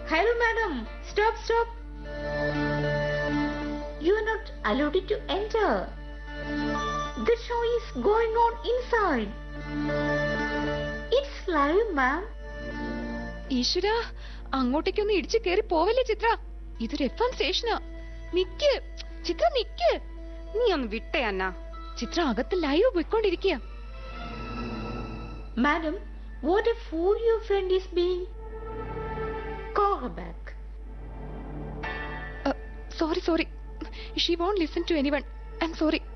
Hello, madam. Stop, stop. You are not allowed to enter. The show is going on inside. It's live, ma'am. ഈശ്വര അങ്ങോട്ടേക്കൊന്ന് ഇടിച്ചു കേറി പോവല്ലേ ചിത്ര ഇതൊരു F M സ്റ്റേഷനാ നിക്ക് ചിത്ര നിക്ക് നീ ഒന്ന് വിട്ടേ അന്ന ചിത്ര അകത്ത് ലൈവ് പോയിക്കൊണ്ടിരിക്കുക Madam, what a fool your friend is being. Call her back. Sorry sorry she won't listen to anyone I am sorry